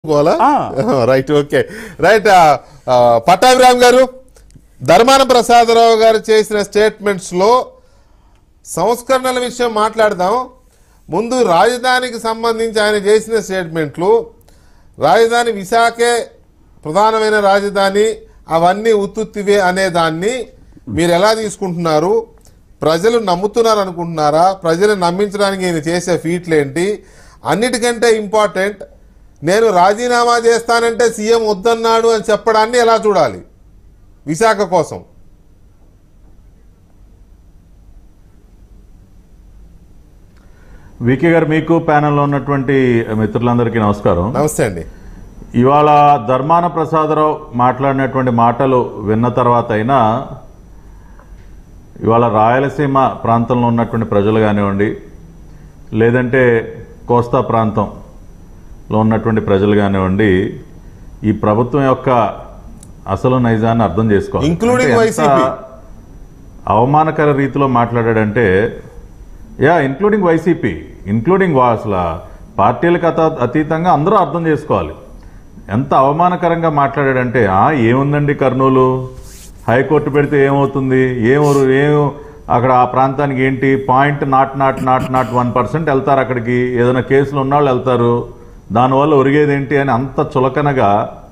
గోలా ఆ. Right okay right Pattabhiram గారు ధర్మాన ప్రసాదరావు గారు చేసిన స్టేట్మెంట్స్ లో సంస్కరణల విషయం మాట్లాడదాం ముందు రాజధానికి సంబంధించి ఆయన చేసిన స్టేట్మెంట్లు రాజధాని విశాఖే ప్రధానమైన రాజధాని అవన్నీ ఉత్తుత్తివే అనే దాన్ని మీరు ఎలా తీసుకుంటున్నారు ప్రజలు నమ్ముతున్నారు అనుకుంటున్నారా ప్రజలు నమ్మించడానికి ఈయన చేసే ఫీట్లు ఏంటి అన్నిటికంటే ఇంపార్టెంట్ నేను రాజీనామా చేస్తానంటే సీఎం వద్దన్నాడు అని చెప్పడాన్ని ఎలా చూడాలి విశాఖ కోసం వికే గారు మీకు ప్యానెల్లో ఉన్నటువంటి మిత్రులందరికీ నమస్కారం నమస్తే అండి ఇవాళ ధర్మాన ప్రసాదరావు మాట్లాడినటువంటి మాటలు విన్న తర్వాత అయినా ఇవాళ రాయలసీమ ప్రాంతంలో ఉన్నటువంటి ప్రజలు కానివ్వండి లేదంటే కోస్తా ప్రాంతంలో ఉన్నటువంటి ప్రజలు కానివ్వండి ఈ ప్రభుత్వం యొక్క అసలు నైజాన్ని అర్థం చేసుకోవాలి Including అంటే ఎంత వైసీపీ. అవమానకర రీతిలో మాట్లాడాడంటే యా ఇంక్లూడింగ్ వైసీపీ ఇంక్లూడింగ్ వా- అసలు పార్టీలకు అత అతీతంగా అందరూ అర్థం చేసుకోవాలి ఎంత అవమానకరంగా మాట్లాడాడంటే ఆ ఏముందండి కర్నూలు హైకోర్టు పెడితే ఏమవుతుంది ఏం ఏం అక్కడ ఆ ప్రాంతానికి ఏంటి point naught naught naught naught one percent వెళ్తారు అక్కడికి ఏదైనా కేసులు ఉన్నవాళ్ళు వెళ్తారు దానివల్ల ఒరిగేది ఏంటి అని అంత చులకనగా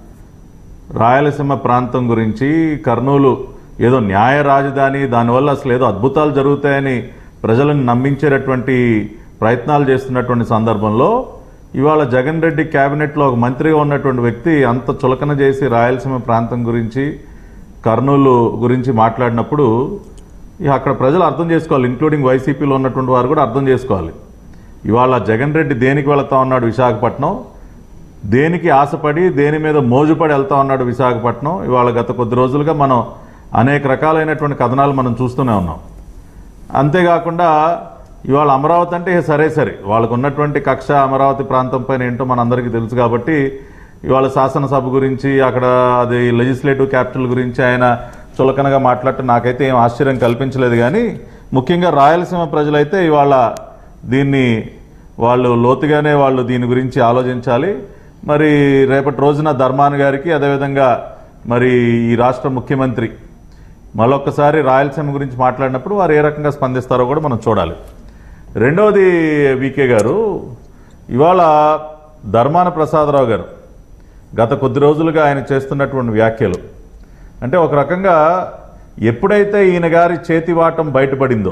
రాయలసీమ ప్రాంతం గురించి కర్నూలు ఏదో న్యాయ రాజధాని దానివల్ల అసలు ఏదో అద్భుతాలు జరుగుతాయని ప్రజలను నమ్మించేటటువంటి ప్రయత్నాలు చేస్తున్నటువంటి సందర్భంలో ఇవాళ జగన్ రెడ్డి కేబినెట్లో ఒక మంత్రిగా ఉన్నటువంటి వ్యక్తి అంత చులకన చేసి రాయలసీమ ప్రాంతం గురించి కర్నూలు గురించి మాట్లాడినప్పుడు ఇక అక్కడ ప్రజలు అర్థం చేసుకోవాలి ఇంక్లూడింగ్ వైసీపీలో ఉన్నటువంటి వారు కూడా అర్థం చేసుకోవాలి ఇవాళ జగన్ రెడ్డి దేనికి వెళతా ఉన్నాడు విశాఖపట్నం దేనికి ఆశపడి దేని మీద మోజుపడి వెళ్తా ఉన్నాడు విశాఖపట్నం ఇవాళ గత కొద్ది రోజులుగా మనం అనేక రకాలైనటువంటి కథనాలు మనం చూస్తూనే ఉన్నాం అంతేకాకుండా ఇవాళ అమరావతి అంటే ఇక సరే సరే వాళ్ళకు ఉన్నటువంటి కక్ష అమరావతి ప్రాంతం పైన ఏంటో మనందరికీ తెలుసు కాబట్టి ఇవాళ శాసనసభ గురించి అక్కడ అది లెజిస్లేటివ్ క్యాపిటల్ గురించి ఆయన చులకనగా మాట్లాడటం నాకైతే ఏం ఆశ్చర్యం కల్పించలేదు కానీ ముఖ్యంగా రాయలసీమ ప్రజలైతే ఇవాళ దీన్ని వాళ్ళు లోతుగానే వాళ్ళు దీని గురించి ఆలోచించాలి మరి రేపటి రోజున ధర్మాన్ గారికి అదేవిధంగా మరి ఈ రాష్ట్ర ముఖ్యమంత్రి మళ్ళొక్కసారి రాయలసీమ గురించి మాట్లాడినప్పుడు వారు ఏ రకంగా స్పందిస్తారో కూడా మనం చూడాలి రెండవది వికే గారు ఇవాళ ధర్మాన ప్రసాదరావు గారు గత కొద్ది రోజులుగా ఆయన చేస్తున్నటువంటి వ్యాఖ్యలు అంటే ఒక రకంగా ఎప్పుడైతే ఈయన గారి చేతివాటం బయటపడిందో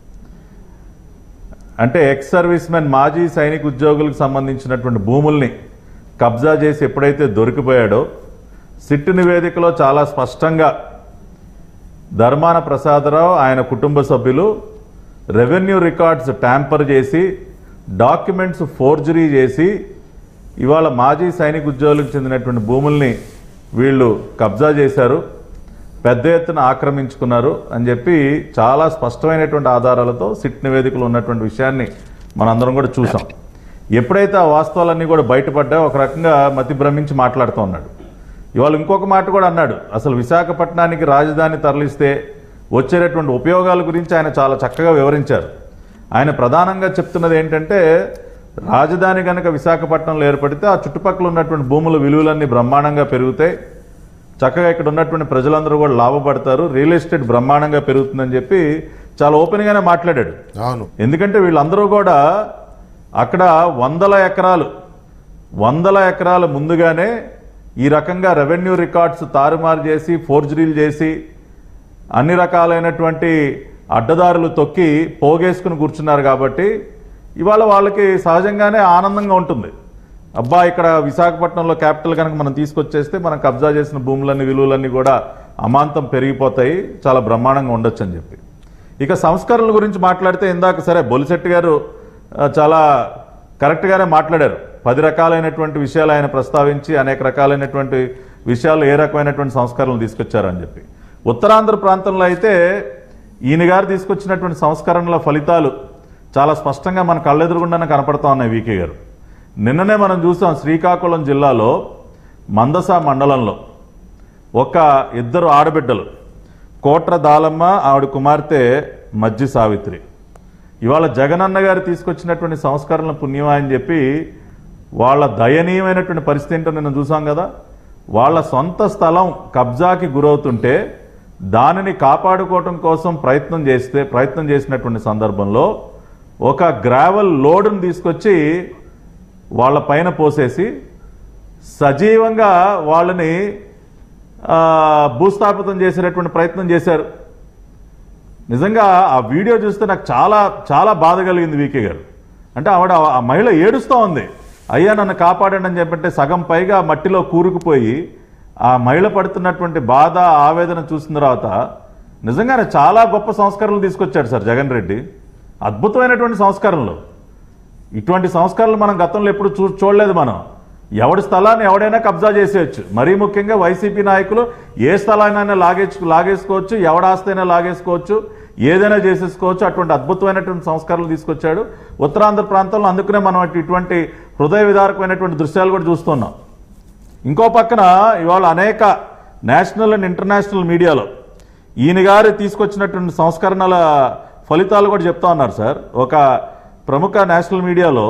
అంటే ఎక్స్ సర్వీస్ మెన్ మాజీ సైనిక ఉద్యోగులకు సంబంధించినటువంటి భూముల్ని కబ్జా చేసి ఎప్పుడైతే దొరికిపోయాడో సిట్టు నివేదికలో చాలా స్పష్టంగా ధర్మాన ప్రసాదరావు ఆయన కుటుంబ సభ్యులు రెవెన్యూ రికార్డ్స్ ట్యాంపర్ చేసి డాక్యుమెంట్స్ ఫోర్జరీ చేసి ఇవాళ మాజీ సైనిక ఉద్యోగులకు చెందినటువంటి భూముల్ని వీళ్ళు కబ్జా చేశారు పెద్ద ఎత్తున ఆక్రమించుకున్నారు అని చెప్పి చాలా స్పష్టమైనటువంటి ఆధారాలతో సిట్ నివేదికలు ఉన్నటువంటి విషయాన్ని మనందరం కూడా చూసాం ఎప్పుడైతే ఆ వాస్తవాలన్నీ కూడా బయటపడ్డా ఒక రకంగా మతి భ్రమించి మాట్లాడుతూ ఉన్నాడు ఇవాళ ఇంకొక మాట కూడా అన్నాడు అసలు విశాఖపట్నానికి రాజధాని తరలిస్తే వచ్చేటటువంటి ఉపయోగాల గురించి ఆయన చాలా చక్కగా వివరించారు ఆయన ప్రధానంగా చెప్తున్నది ఏంటంటే రాజధాని కనుక విశాఖపట్నంలో ఏర్పడితే ఆ చుట్టుపక్కల ఉన్నటువంటి భూముల విలువలన్నీ బ్రహ్మాండంగా పెరుగుతాయి చక్కగా ఇక్కడ ఉన్నటువంటి ప్రజలందరూ కూడా లాభపడతారు రియల్ ఎస్టేట్ బ్రహ్మాండంగా పెరుగుతుందని చెప్పి చాలా ఓపెన్గానే మాట్లాడాడు అవును ఎందుకంటే వీళ్ళందరూ కూడా అక్కడ వందల ఎకరాలు వందల ఎకరాలు ముందుగానే ఈ రకంగా రెవెన్యూ రికార్డ్స్ తారుమారు చేసి ఫోర్జరీలు చేసి అన్ని రకాలైనటువంటి అడ్డదారులు తొక్కి పోగేసుకుని కూర్చున్నారు కాబట్టి ఇవాళ వాళ్ళకి సహజంగానే ఆనందంగా ఉంటుంది అబ్బా ఇక్కడ విశాఖపట్నంలో క్యాపిటల్ కనుక మనం తీసుకొచ్చేస్తే మనం కబ్జా చేసిన భూములన్నీ విలువలన్నీ కూడా అమాంతం పెరిగిపోతాయి చాలా బ్రహ్మాండంగా ఉండొచ్చు అని చెప్పి ఇక సంస్కరణల గురించి మాట్లాడితే ఇందాక సరే బొలిశెట్టి గారు ఆ, చాలా కరెక్ట్గానే మాట్లాడారు పది రకాలైనటువంటి విషయాలు ఆయన ప్రస్తావించి అనేక రకాలైనటువంటి విషయాలు ఏ రకమైనటువంటి సంస్కరణలు తీసుకొచ్చారని చెప్పి ఉత్తరాంధ్ర ప్రాంతంలో అయితే ఈయన గారు తీసుకొచ్చినటువంటి సంస్కరణల ఫలితాలు చాలా స్పష్టంగా మన కళ్ళెదురుగుండానే కనపడతా ఉన్నాయి వీకే గారు నిన్ననే మనం చూసాం శ్రీకాకుళం జిల్లాలో మందస మండలంలో ఒక ఇద్దరు ఆడబిడ్డలు కోట్ర దాలమ్మ ఆవిడ కుమార్తె మజ్జి సావిత్రి ఇవాళ జగనన్న గారు తీసుకొచ్చినటువంటి సంస్కరణల పుణ్యమా అని చెప్పి వాళ్ళ దయనీయమైనటువంటి పరిస్థితి ఏంటో నిన్న చూసాం కదా వాళ్ళ సొంత స్థలం కబ్జాకి గురవుతుంటే దానిని కాపాడుకోవటం కోసం ప్రయత్నం చేస్తే ప్రయత్నం చేసినటువంటి సందర్భంలో ఒక గ్రావెల్ లోడును తీసుకొచ్చి వాళ్ళ పైన పోసేసి సజీవంగా వాళ్ళని ఆ, భూస్థాపితం చేసేటటువంటి ప్రయత్నం చేశారు నిజంగా ఆ వీడియో చూస్తే నాకు చాలా చాలా బాధ కలిగింది వీకే గారు అంటే ఆవిడ ఆ మహిళ ఏడుస్తూ ఉంది అయ్యా నన్ను కాపాడండి అని చెప్పంటే సగం పైగా మట్టిలో కూరుకుపోయి ఆ మహిళ పడుతున్నటువంటి బాధ ఆవేదన చూసిన తర్వాత నిజంగానే చాలా గొప్ప సంస్కరణలు తీసుకొచ్చాడు సార్ జగన్ రెడ్డి అద్భుతమైనటువంటి సంస్కరణలు ఇటువంటి సంస్కరణలు మనం గతంలో ఎప్పుడు చూ చూడలేదు మనం ఎవడి స్థలాన్ని ఎవడైనా కబ్జా చేసేయచ్చు మరీ ముఖ్యంగా వైసీపీ నాయకులు ఏ స్థలాన్నైనా లాగేచ్చు లాగేసుకోవచ్చు ఎవడ ఆస్తైనా లాగేసుకోవచ్చు ఏదైనా చేసేసుకోవచ్చు అటువంటి అద్భుతమైనటువంటి సంస్కరణలు తీసుకొచ్చాడు ఉత్తరాంధ్ర ప్రాంతంలో అందుకనే మనం అటు- ఇటువంటి హృదయ విదారకమైనటువంటి దృశ్యాలు కూడా చూస్తున్నాం ఇంకో పక్కన ఇవాళ అనేక నేషనల్ అండ్ ఇంటర్నేషనల్ మీడియాలో ఈయన గారు తీసుకొచ్చినటువంటి సంస్కరణల ఫలితాలు కూడా చెప్తా ఉన్నారు సార్ ఒక ప్రముఖ నేషనల్ మీడియాలో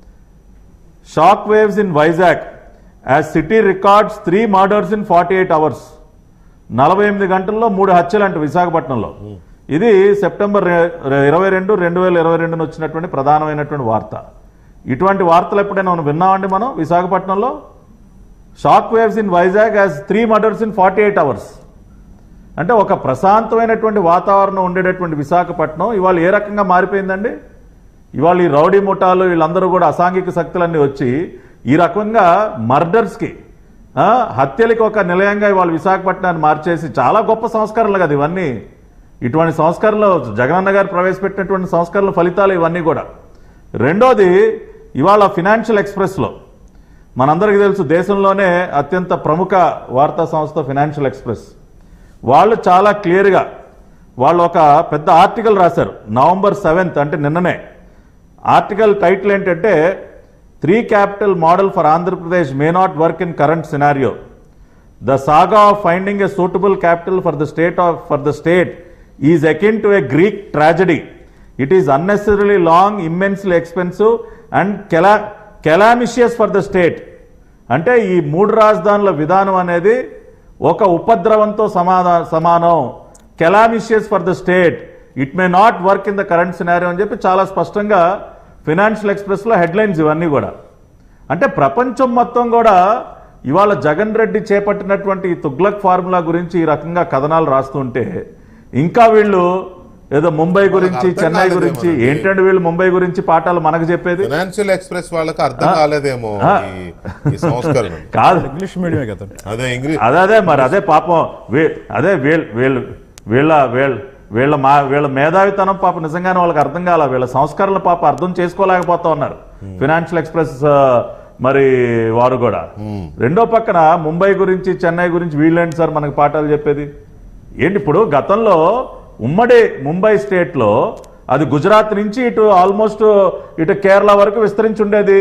shock waves in Vizag as city records three murders in forty eight hours నలభై ఎనిమిది గంటల్లో మూడు హత్యలు అంట విశాఖపట్నంలో ఇది సెప్టెంబర్ రె- రె- ఇరవై రెండు రెండు వేల ఇరవై రెండున వచ్చినటువంటి ప్రధానమైనటువంటి వార్త ఇటువంటి వార్తలు ఎప్పుడైనా మనం విన్నామండి మనం విశాఖపట్నంలో shock waves in Vizag as three murders in forty eight hours అంటే ఒక ప్రశాంతమైనటువంటి వాతావరణం ఉండేటటువంటి విశాఖపట్నం ఇవాళ ఏ రకంగా మారిపోయిందండి ఇవాళ ఈ రౌడీ ముఠాలు వీళ్ళందరూ కూడా అసాంఘిక శక్తులన్నీ వచ్చి ఈ రకంగా మర్డర్స్కి ఆ, హత్యలకి ఒక నిలయంగా ఇవాళ విశాఖపట్నాన్ని మార్చేసి చాలా గొప్ప సంస్కరణలు కదా ఇవన్నీ ఇటువంటి సంస్కరణలు జగనన్న గారు ప్రవేశపెట్టినటువంటి సంస్కరణల ఫలితాలు ఇవన్నీ కూడా రెండోది ఇవాళ ఫినాన్షియల్ ఎక్స్ప్రెస్లో మనందరికీ తెలుసు దేశంలోనే అత్యంత ప్రముఖ వార్తా సంస్థ ఫినాన్షియల్ ఎక్స్ప్రెస్ వాళ్ళు చాలా క్లియర్గా వాళ్ళు ఒక పెద్ద ఆర్టికల్ రాశారు నవంబర్ సెవెంత్ అంటే నిన్ననే ఆర్టికల్ టైటిల్ ఏంటంటే three capital model for Andhra Pradesh may not work in current scenario the saga of finding a suitable capital for the state of for the state is akin to a Greek tragedy it is unnecessary long immensely expensive and కెలా calamitous for the state అంటే ఈ మూడు రాజధానుల విధానం అనేది ఒక ఉపద్రవంతో సమాధా సమానం calamitous for the state it may not work in the current scenario అని చెప్పి చాలా స్పష్టంగా ఫినాన్షియల్ ఎక్స్ప్రెస్లో హెడ్లైన్స్ ఇవన్నీ కూడా అంటే ప్రపంచం మొత్తం కూడా ఇవాళ జగన్ రెడ్డి చేపట్టినటువంటి ఈ తుగ్లక్ ఫార్ములా గురించి ఈ రకంగా కథనాలు రాస్తుంటే ఇంకా వీళ్ళు ఏదో ముంబై గురించి అర్థం చెన్నై కాలేదేమో గురించి మనకి. ఏంటంటే వీళ్ళు ముంబై గురించి పాఠాలు మనకు చెప్పేది ఫైనాన్షియల్ ఎక్స్ప్రెస్ వాళ్ళకి అర్థం కాలేదేమో ఆ. ఈ ఈ సంస్కరణ కాదు ఇంగ్లీష్ మీడియమే కదా అదే ఇంగ్లీష్ అదే అదే మరి అదే పాపం వీ- అదే వీళ్ళ వీళ్ళు వీళ్ళ వీళ్ళ వీళ్ళ మా వీళ్ళ మేధావితనం పాప నిజంగానే వాళ్ళకి అర్థం కాల వీళ్ళ సంస్కరణలు పాప అర్థం చేసుకోలేకపోతా ఉన్నారు ఫినాన్షియల్ ఎక్స్ప్రెస్ ఆ, మరి వారు కూడా రెండో పక్కన ముంబై గురించి చెన్నై గురించి వీళ్ళేంటి సార్ మనకి పాఠాలు చెప్పేది ఏంటి ఇప్పుడు గతంలో ఉమ్మడి ముంబై స్టేట్లో అది గుజరాత్ నుంచి ఇటు ఆల్మోస్ట్ ఇటు కేరళ వరకు విస్తరించి ఉండేది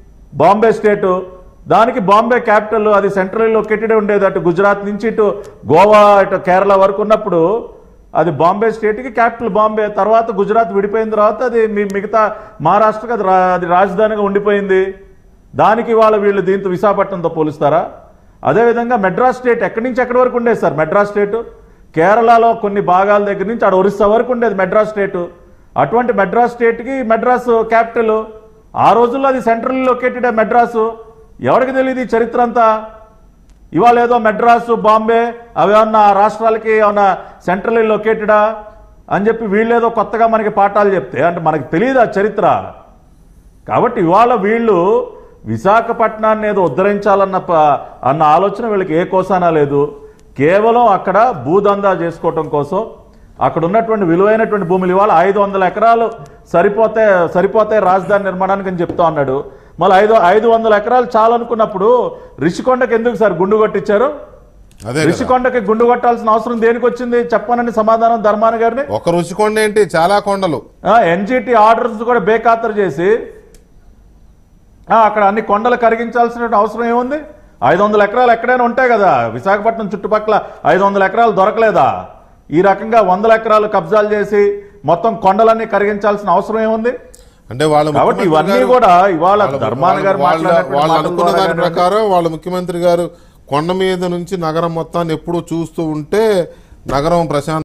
బాంబే స్టేటు దానికి బాంబే క్యాపిటల్ అది సెంట్రల్ లొకేటెడ్ ఉండేది అటు గుజరాత్ నుంచి ఇటు గోవా ఇటు కేరళ వరకు ఉన్నప్పుడు అది బాంబే స్టేట్కి క్యాపిటల్ బాంబే తర్వాత గుజరాత్ విడిపోయిన తర్వాత అది మీ మిగతా మహారాష్ట్రకి అది రా- అది రాజధానిగా ఉండిపోయింది దానికి వాళ్ళ వీళ్ళు దీంతో విశాఖపట్నంతో పోలుస్తారా అదేవిధంగా మెడ్రాస్ స్టేట్ ఎక్కడి నుంచి ఎక్కడి వరకు ఉండేది సార్ మెడ్రాస్ స్టేట్ కేరళలో కొన్ని భాగాల దగ్గర నుంచి అక్కడ ఒరిస్సా వరకు ఉండేది మెడ్రాస్ స్టేటు అటువంటి మెడ్రాస్ స్టేట్కి మెడ్రాస్ క్యాపిటల్ ఆ రోజుల్లో అది సెంట్రల్ లొకేటెడ్ మెడ్రాసు ఎవరికి తెలియదు ఈ చరిత్ర అంతా ఇవాళ ఏదో మెడ్రాసు బాంబే అవి ఏమన్నా ఆ రాష్ట్రాలకి ఏమన్నా సెంట్రల్ లొకేటెడా అని చెప్పి వీళ్ళేదో కొత్తగా మనకి పాఠాలు చెప్తే అంటే మనకి తెలియదు ఆ చరిత్ర కాబట్టి ఇవాళ వీళ్ళు విశాఖపట్నాన్ని ఏదో ఉద్ధరించాలన్న ప- అన్న ఆలోచన వీళ్ళకి ఏ కోసానా లేదు కేవలం అక్కడ భూదందా చేసుకోవటం కోసం అక్కడ ఉన్నటువంటి విలువైనటువంటి భూములు ఇవాళ ఐదు వందల ఎకరాలు సరిపోతే సరిపోతే రాజధాని నిర్మాణానికి అని చెప్తా ఉన్నాడు మళ్ళీ ఐదు ఐదు వందల ఎకరాలు చాలనుకున్నప్పుడు రిషికొండకి ఎందుకు సార్ గుండు కొట్టించారు అదే కదా. రిషికొండకి గుండు కొట్టాల్సిన అవసరం దేనికి వచ్చింది చెప్పనని సమాధానం ధర్మాన గారిని ఒక రుచి కొండ ఏంటి చాలా కొండలు ఎన్జిటి ఆర్డర్స్ కూడా బేఖాతరు చేసి ఆ, అక్కడ అన్ని కొండలు కరిగించాల్సిన అవసరం ఏముంది ఐదు వందల ఎకరాలు ఎక్కడైనా ఉంటాయి కదా విశాఖపట్నం చుట్టుపక్కల ఐదు వందల ఎకరాలు దొరకలేదా ఈ రకంగా వందల ఎకరాలు కబ్జాలు చేసి మొత్తం కొండలన్నీ కరిగించాల్సిన అవసరం ఏముంది అంటే వాళ్ళ కాబట్టి ముఖ్యమంత్రి ఇవన్నీ గారు- కూడా ఇవాళ వాళ్ళ- ధర్మాన గారు వాళ్ళ- మాట్లాడినటువంటి వాళ్ళు మాటల అనుకున్న ద్వారా దాని కానివ్వండి. ప్రకారం వాళ్ళ ముఖ్యమంత్రి గారు కొండ మీద నుంచి నగరం మొత్తాన్ని ఎప్పుడూ చూస్తూ ఉంటే నగరం ప్రశాంత